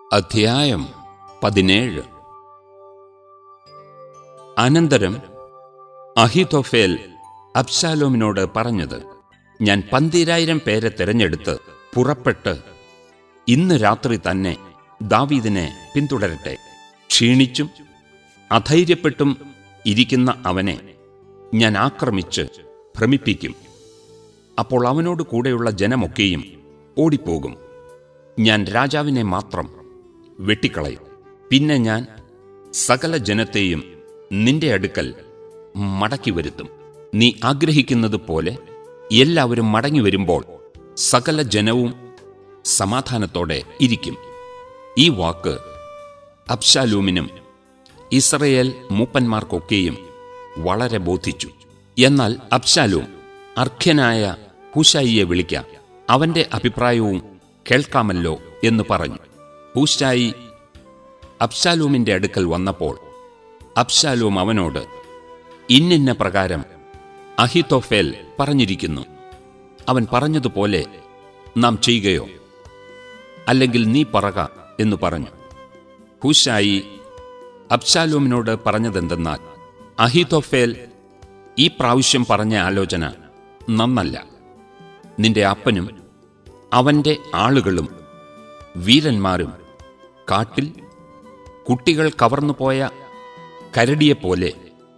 അധ്യായം പതിനേഴ് അനന്തരം അഹിതോഫേൽ അബ്ശാലോമിനോട് പറഞ്ഞത് ഞാൻ പന്തിരായിരം പേരെ തിരഞ്ഞെടുത്ത് പുറപ്പെട്ട് ഇന്ന് രാത്രി തന്നെ ദാവീദിനെ പിന്തുടരട്ടെ ക്ഷീണിച്ചും അധൈര്യപ്പെട്ടും ഇരിക്കുന്ന അവനെ ഞാൻ ആക്രമിച്ച് ഭ്രമിപ്പിക്കും അപ്പോൾ അവനോട് കൂടെയുള്ള ജനമൊക്കെയും ഓടിപ്പോകും ഞാൻ രാജാവിനെ മാത്രം വെട്ടിക്കളയും പിന്നെ ഞാൻ സകല ജനത്തെയും നിന്റെ അടുക്കൽ മടക്കി വരുത്തും നീ ആഗ്രഹിക്കുന്നത് പോലെ എല്ലാവരും മടങ്ങി വരുമ്പോൾ സകല ജനവും സമാധാനത്തോടെ ഇരിക്കും ഈ വാക്ക് അബ്ശാലൂമിനും ഇസ്രയേൽ മൂപ്പന്മാർക്കൊക്കെയും വളരെ ബോധിച്ചു എന്നാൽ അബ്ശാലൂം അർഖ്യനായ ഹൂശായിയെ വിളിക്കാം അവന്റെ അഭിപ്രായവും കേൾക്കാമല്ലോ എന്ന് പറഞ്ഞു ഹൂശായി അബ്ശാലൂമിന്റെ അടുക്കൽ വന്നപ്പോൾ അബ്ശാലൂം അവനോട് ഇന്നിന്ന പ്രകാരം അഹിതോഫേൽ പറഞ്ഞിരിക്കുന്നു അവൻ പറഞ്ഞതുപോലെ നാം ചെയ്യുകയോ അല്ലെങ്കിൽ നീ പറക എന്ന് പറഞ്ഞു ഹൂശായി അബ്ശാലൂമിനോട് പറഞ്ഞതെന്തെന്നാൽ അഹിതോഫേൽ ഈ പ്രാവശ്യം പറഞ്ഞ ആലോചന നന്നല്ല നിന്റെ അപ്പനും അവന്റെ ആളുകളും വീരന്മാരും കാട്ടിൽ കുട്ടികൾ കവർന്നുപോയ കരടിയെപ്പോലെ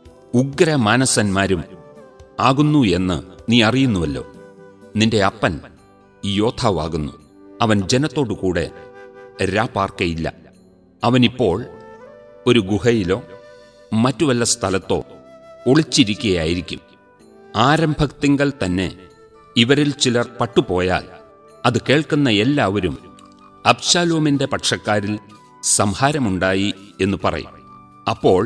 ഉഗ്രമാനസന്മാരും ആകുന്നു എന്ന് നീ അറിയുന്നുവല്ലോ നിന്റെ അപ്പൻ യോദ്ധാവാകുന്നു അവൻ ജനത്തോടുകൂടെ രാപ്പാർക്കയില്ല അവനിപ്പോൾ ഒരു ഗുഹയിലോ മറ്റു വല്ല സ്ഥലത്തോ ഒളിച്ചിരിക്കുകയായിരിക്കും ആരംഭത്തിങ്കൽ തന്നെ ഇവരിൽ ചിലർ പട്ടുപോയാൽ അത് കേൾക്കുന്ന എല്ലാവരും അബ്ശാലോമിന്റെ പക്ഷക്കാരിൽ സംഹാരമുണ്ടായി എന്ന് പറയും അപ്പോൾ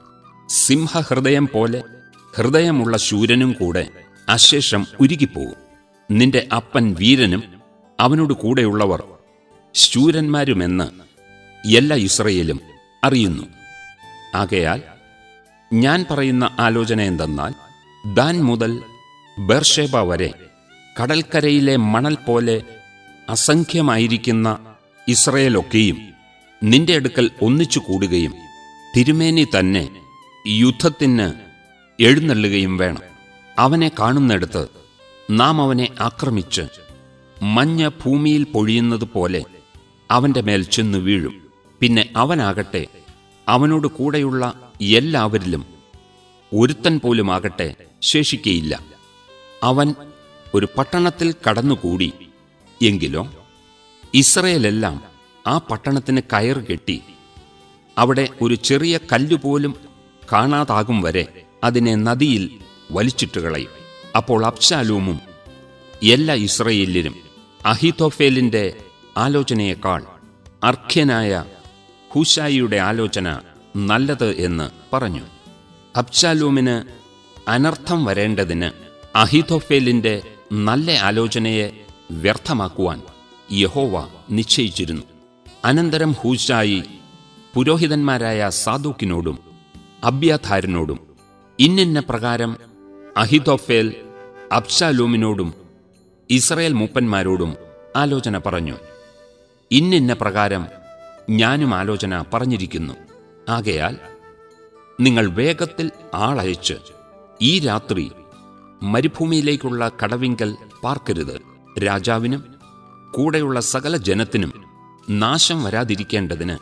സിംഹഹൃദയം പോലെ ഹൃദയമുള്ള ശൂരനും കൂടെ അശേഷം ഉരുകിപ്പോകും നിന്റെ അപ്പൻ വീരനും അവനോട് കൂടെയുള്ളവർ ശൂരന്മാരുമെന്ന് എല്ലാ ഇസ്രയേലും അറിയുന്നു ആകയാൽ ഞാൻ പറയുന്ന ആലോചന എന്തെന്നാൽ ദാൻ മുതൽ ബർഷേബ വരെ കടൽക്കരയിലെ മണൽ പോലെ അസംഖ്യമായിരിക്കുന്ന ഇസ്രയേലൊക്കെയും നിന്റെ അടുക്കൽ ഒന്നിച്ചു കൂടുകയും തിരുമേനി തന്നെ യുദ്ധത്തിന് എഴുന്നള്ളുകയും വേണം അവനെ കാണുന്നിടത്ത് നാം അവനെ ആക്രമിച്ച് മഞ്ഞ ഭൂമിയിൽ പൊഴിയുന്നത് പോലെ അവന്റെ മേൽ ചെന്ന് വീഴും പിന്നെ അവനാകട്ടെ അവനോട് കൂടെയുള്ള എല്ലാവരിലും ഒരുത്തൻ പോലുമാകട്ടെ ശേഷിക്കയില്ല അവൻ ഒരു പട്ടണത്തിൽ കടന്നുകൂടി എങ്കിലോ ഇസ്രയേലെല്ലാം ആ പട്ടണത്തിന് കയർ കെട്ടി അവിടെ ഒരു ചെറിയ കല്ലുപോലും കാണാതാകും വരെ അതിനെ നദിയിൽ വലിച്ചിട്ട് കളയും അപ്പോൾ അബ്ശാലൂമും എല്ലാ ഇസ്രയേല്യരും അഹിതോഫേലിന്റെ ആലോചനയേക്കാൾ അർഖ്യനായ ഹൂശായിയുടെ ആലോചന നല്ലത് എന്ന് പറഞ്ഞു അബ്ശാലൂമിന് അനർത്ഥം വരേണ്ടതിന് അഹിതോഫേലിന്റെ നല്ല ആലോചനയെ വ്യർത്ഥമാക്കുവാൻ യഹോവ നിശ്ചയിച്ചിരുന്നു അനന്തരം ഹൂശായി പുരോഹിതന്മാരായ സാദൂക്കിനോടും അബ്യാഥാരിനോടും ഇന്നിന്ന പ്രകാരം അഹിതോഫേൽ അബ്ശാലൂമിനോടും ഇസ്രയേൽ മൂപ്പന്മാരോടും ആലോചന പറഞ്ഞു ഇന്നിന്ന പ്രകാരം ഞാനും ആലോചന പറഞ്ഞിരിക്കുന്നു ആകയാൽ നിങ്ങൾ വേഗത്തിൽ ആളയച്ച് ഈ രാത്രി മരുഭൂമിയിലേക്കുള്ള കടവിങ്കൽ പാർക്കരുത് രാജാവിനും കൂടെയുള്ള സകല ജനത്തിനും നാശം വരാതിരിക്കേണ്ടതിന്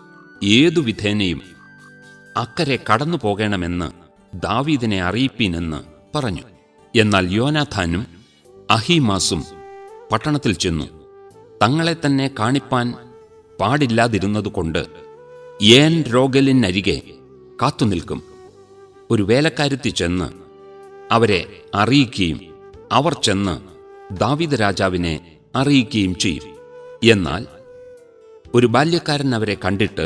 ഏതു വിധേനയും അക്കരെ കടന്നു പോകണമെന്ന് ദാവീദിനെ അറിയിപ്പീനെന്ന് പറഞ്ഞു എന്നാൽ യോനാഥാനും അഹീമാസും പട്ടണത്തിൽ ചെന്നു തങ്ങളെ തന്നെ കാണിപ്പാൻ പാടില്ലാതിരുന്നതുകൊണ്ട് ഏൻ രോഗലിനരികെ കാത്തുനിൽക്കും ഒരു വേലക്കാരുത്തി ചെന്ന് അവരെ അറിയിക്കുകയും അവർ ചെന്ന് ദാവീദ് രാജാവിനെ അറിയിക്കുകയും ചെയ്യും എന്നാൽ ഒരു ബാല്യക്കാരൻ അവരെ കണ്ടിട്ട്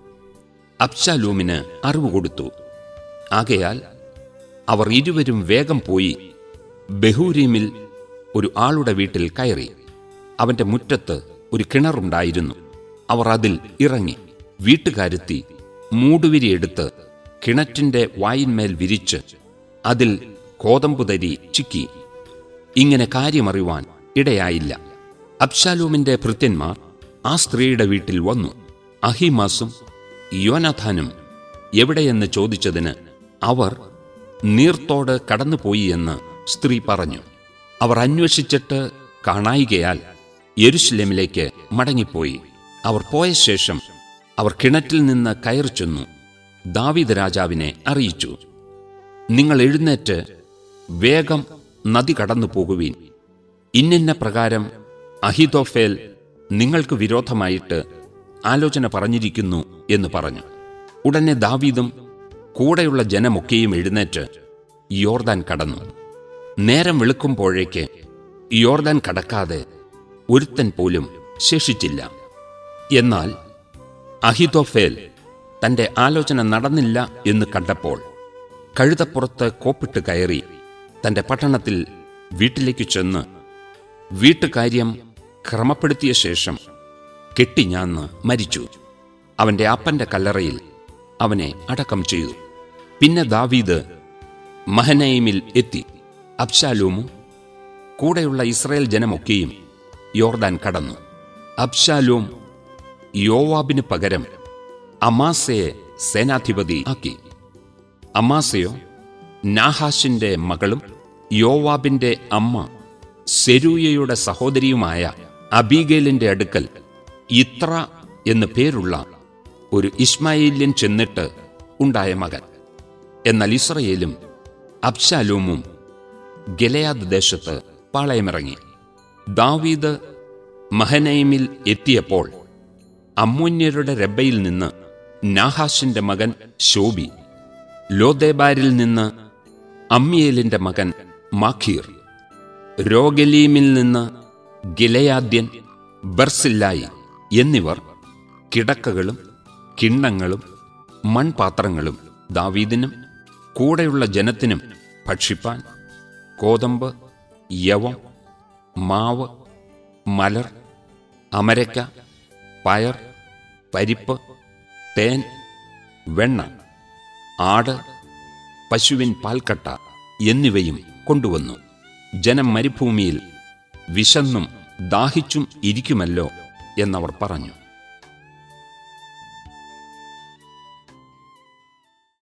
അബ്ശാലൂമിന് അറിവ് കൊടുത്തു ആകയാൽ അവർ ഇരുവരും വേഗം പോയി ബഹൂരീമിൽ ഒരു ആളുടെ വീട്ടിൽ കയറി അവന്റെ മുറ്റത്ത് ഒരു കിണറുണ്ടായിരുന്നു അവർ അതിൽ ഇറങ്ങി വീട്ടുകാരുത്തി മൂടുവിരിയെടുത്ത് കിണറ്റിന്റെ വായിന്മേൽ വിരിച്ച് അതിൽ കോതമ്പുതരി ചിക്കി ഇങ്ങനെ കാര്യമറിവാൻ ഇടയായില്ല അബ്ശാലൂമിന്റെ ഭൃത്യന്മാർ ആ സ്ത്രീയുടെ വീട്ടിൽ വന്നു അഹിമാസും യോനാഥാനും എവിടെയെന്ന് ചോദിച്ചതിന് അവർ നീർത്തോട് കടന്നുപോയി എന്ന് സ്ത്രീ പറഞ്ഞു അവർ അന്വേഷിച്ചിട്ട് കാണായികയാൽ യെരുശലേമിലേക്ക് മടങ്ങിപ്പോയി അവർ പോയ ശേഷം അവർ കിണറ്റിൽ നിന്ന് കയറി ചെന്നു ദാവീദ് രാജാവിനെ അറിയിച്ചു നിങ്ങൾ എഴുന്നേറ്റ് വേഗം നദി കടന്നു പോകുവീൻ ഇന്നിന്ന പ്രകാരം അഹിതോഫേൽ നിങ്ങൾക്ക് വിരോധമായിട്ട് ആലോചന പറഞ്ഞിരിക്കുന്നു എന്ന് പറഞ്ഞു ഉടനെ ദാവീദും കൂടെയുള്ള ജനമൊക്കെയും എഴുന്നേറ്റ് യോർദാൻ കടന്നു നേരം വെളുക്കുമ്പോഴേക്ക് യോർദാൻ കടക്കാതെ ഒരുത്തൻ പോലും ശേഷിച്ചില്ല എന്നാൽ അഹിതോഫേൽ തന്റെ ആലോചന നടന്നില്ല എന്ന് കണ്ടപ്പോൾ കഴുതപ്പുറത്ത് കോപ്പിട്ട് കയറി തന്റെ പട്ടണത്തിൽ വീട്ടിലേക്ക് ചെന്ന് വീട്ടുകാര്യം ക്രമപ്പെടുത്തിയ ശേഷം കെട്ടിഞ്ഞാന്ന് മരിച്ചു അവന്റെ അപ്പന്റെ കല്ലറയിൽ അവനെ അടക്കം ചെയ്തു പിന്നെ ദാവീദ് മഹനയിമിൽ എത്തി അബ്ശാലൂമും കൂടെയുള്ള ഇസ്രായേൽ ജനമൊക്കെയും യോർദാൻ കടന്നു അബ്ശാലൂം യോവാബിന് പകരം അമാസയെ സേനാധിപതി ആക്കി അമാസയോ നാഹാഷിന്റെ മകളും യോവാബിന്റെ അമ്മ സെരൂയയുടെ സഹോദരിയുമായ അബീഗേലിന്റെ അടുക്കൽ ഇത്ര എന്ന് പേരുള്ള ഒരു ഇസ്മായില്യൻ ചെന്നിട്ട് ഉണ്ടായ മകൻ എന്നാൽ ഇസ്രയേലും അബ്ശാലൂമും ഗലയാദ് ദേശത്ത് പാളയമിറങ്ങി ദാവീദ് മഹനൈമിൽ എത്തിയപ്പോൾ അമ്മോന്യരുടെ രബ്ബയിൽ നിന്ന് നാഹാഷിന്റെ മകൻ ശോബി ലോദേബാരിൽ നിന്ന് അമ്മിയേലിന്റെ മകൻ മാഖീർ രോഗലീമിൽ നിന്ന് ഗിലയാദ്യൻ ബർസില്ലായി എന്നിവർ കിടക്കകളും കിണ്ണങ്ങളും മൺപാത്രങ്ങളും ദാവീദിനും കൂടെയുള്ള ജനത്തിനും ഭക്ഷിപ്പാൻ കോതമ്പ് യവം മാവ് മലർ അമരയ്ക്ക പയർ പരിപ്പ് തേൻ വെണ്ണ ആട് പശുവിൻ പാൽക്കട്ട എന്നിവയും കൊണ്ടുവന്നു ജനം മരുഭൂമിയിൽ വിശന്നും ദാഹിച്ചും ഇരിക്കുമല്ലോ എന്നവർ പറഞ്ഞു